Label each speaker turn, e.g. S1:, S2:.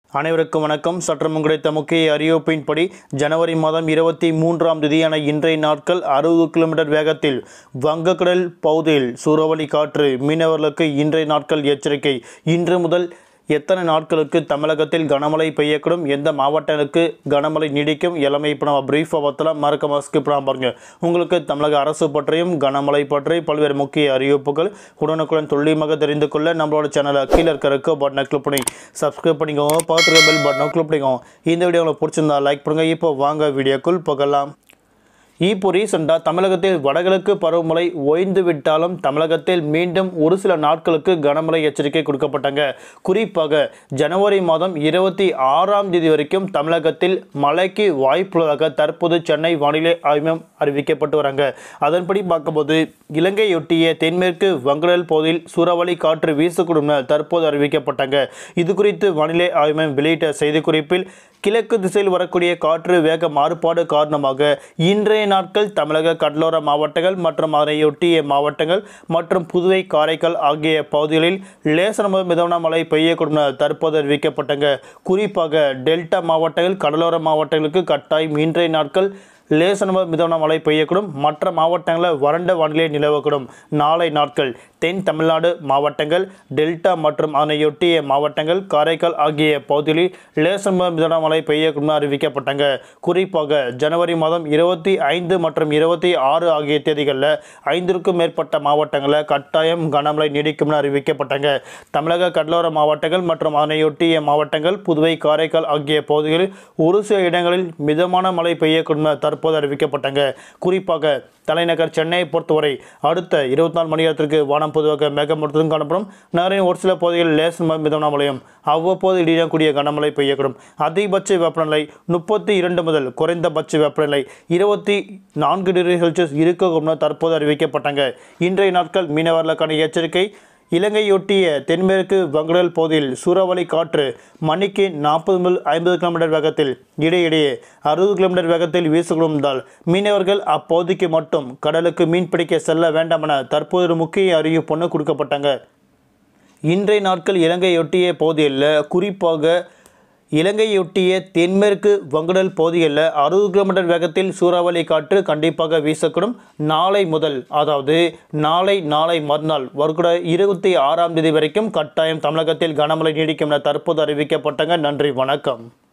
S1: அனைவருக்கும் வணக்கம் சற்றம் கிடைத்த முக்கிய அறிவிப்பின்படி ஜனவரி மாதம் இருபத்தி மூன்றாம் தேதியான இன்றைய நாட்கள் அறுபது கிலோமீட்டர் வேகத்தில் வங்கக்கடல் பகுதியில் சூறாவளி காற்று மீனவர்களுக்கு இன்றைய நாட்கள் எச்சரிக்கை இன்று முதல் எத்தனை நாட்களுக்கு தமிழகத்தில் கனமழை பெய்யக்கூடும் எந்த மாவட்டங்களுக்கு கனமழை நீடிக்கும் எல்லாமே இப்போ நம்ம பிரீஃபாக பார்த்தலாம் மறக்காம ஸ்கிப் பண்ணாம பாருங்க உங்களுக்கு தமிழக அரசு பற்றியும் கனமழை பற்றி பல்வேறு முக்கிய அறிவிப்புகள் உடனுக்குடன் துல்லியமாக தெரிந்து கொள்ள நம்மளோட சேனலை கீழே இருக்க இருக்க பட்டனை கிளிக் பண்ணி சப்ஸ்கிரைப் பண்ணிக்கோங்க பார்த்துருக்க பெல் பட்டனை கிளிக் பண்ணிக்கோங்க இந்த வீடியோ உங்களுக்கு பிடிச்சிருந்தா லைக் பண்ணுங்க இப்போ வாங்க வீடியோக்குள் போகலாம் இப்போ ரீசெண்டாக தமிழகத்தில் வடகிழக்கு பருவமழை ஓய்ந்து விட்டாலும் தமிழகத்தில் மீண்டும் ஒரு சில நாட்களுக்கு கனமழை எச்சரிக்கை கொடுக்கப்பட்டாங்க குறிப்பாக ஜனவரி மாதம் இருபத்தி ஆறாம் தேதி வரைக்கும் தமிழகத்தில் மழைக்கு வாய்ப்புள்ளதாக தற்போது சென்னை வானிலை ஆய்வு மையம் அறிவிக்கப்பட்டு வராங்க அதன்படி பார்க்கும்போது இலங்கையொட்டிய தென்மேற்கு வங்கடல் பகுதியில் சூறாவளி காற்று வீசக்கூடும் என தற்போது அறிவிக்கப்பட்டாங்க இது குறித்து வானிலை ஆய்வு மையம் வெளியிட்ட செய்திக்குறிப்பில் கிழக்கு திசையில் வரக்கூடிய காற்று வேக மாறுபாடு காரணமாக இன்றைய நாட்கள் தமிழக கடலோர மாவட்டங்கள் மற்றும் அதனையொட்டிய மாவட்டங்கள் மற்றும் புதுவை காரைக்கால் ஆகிய பகுதிகளில் லேசர் முதல் மிதமான மழை பெய்யக்கூடும் என தற்போது அறிவிக்கப்பட்டங்க குறிப்பாக டெல்டா மாவட்டங்கள் கடலோர மாவட்டங்களுக்கு கட்டாயம் இன்றைய நாட்கள் லேசர் முதல் மிதமான மழை பெய்யக்கூடும் மற்ற மாவட்டங்களில் வறண்ட வானிலை நிலவக்கூடும் நாளை நாட்கள் தென் தமிழ்நாடு மாவட்டங்கள் டெல்டா மற்றும் அதனையொட்டிய மாவட்டங்கள் காரைக்கால் ஆகிய பகுதிகளில் லேசர் முதல் மிதமான மழை பெய்யக்கூடும் அறிவிக்கப்பட்டாங்க குறிப்பாக ஜனவரி மாதம் இருபத்தி ஐந்து மற்றும் இருபத்தி ஆறு ஆகிய தேதிகளில் ஐந்திற்கும் மேற்பட்ட மாவட்டங்களில் கட்டாயம் கனமழை நீடிக்கும்னு அறிவிக்கப்பட்டாங்க தமிழக கடலோர மாவட்டங்கள் மற்றும் அதனையொட்டிய மாவட்டங்கள் புதுவை காரைக்கால் ஆகிய பகுதிகளில் ஒரு சில இடங்களில் மிதமான மழை பெய்யக்கூடும் என தற்போது அறிவிக்கப்பட்டாங்க குறிப்பாக தலைநகர் சென்னையை பொறுத்தவரை அடுத்த இருபத்தி நாலு மணி நேரத்திற்கு வானம் பொதுவாக மேகமூட்டத்துடன் காணப்படும் நகரின் ஒரு சில பகுதிகளில் லேசன் முதல் மிதமான மழையும் அவ்வப்போது இடியக்கூடிய கனமழை பெய்யக்கூடும் அதிகபட்ச வெப்பநிலை முப்பத்தி இரண்டு முதல் குறைந்தபட்ச வெப்பநிலை இருபத்தி நான்கு டிகிரி செல்சியஸ் இருக்கக்கூடும் என தற்போது அறிவிக்கப்பட்டாங்க இன்றைய நாட்கள் மீனவர்களுக்கான எச்சரிக்கை இலங்கையொட்டிய தென்மேற்கு வங்கடல் பகுதியில் சூறாவளி காற்று மணிக்கு நாற்பது முதல் ஐம்பது கிலோமீட்டர் வேகத்தில் இடையிடையே அறுபது கிலோமீட்டர் வேகத்தில் வீசுகிறதால் மீனவர்கள் அப்பகுதிக்கு மட்டும் கடலுக்கு மீன் பிடிக்க செல்ல வேண்டாம் என தற்போது ஒரு முக்கிய அறிவிப்பு ஒன்று கொடுக்கப்பட்டாங்க இன்றைய நாட்கள் இலங்கையொட்டிய பகுதியில் குறிப்பாக இலங்கையொட்டிய தென்மேற்கு வங்கடல் பகுதிகளில் அறுபது கிலோமீட்டர் வேகத்தில் சூறாவளி காற்று கண்டிப்பாக வீசக்கூடும் நாளை முதல் அதாவது நாளை நாளை மறுநாள் வருகிற இருபத்தி ஆறாம் தேதி வரைக்கும் கட்டாயம் தமிழகத்தில் கனமழை நீடிக்கும் என தற்போது அறிவிக்கப்பட்டாங்க நன்றி வணக்கம்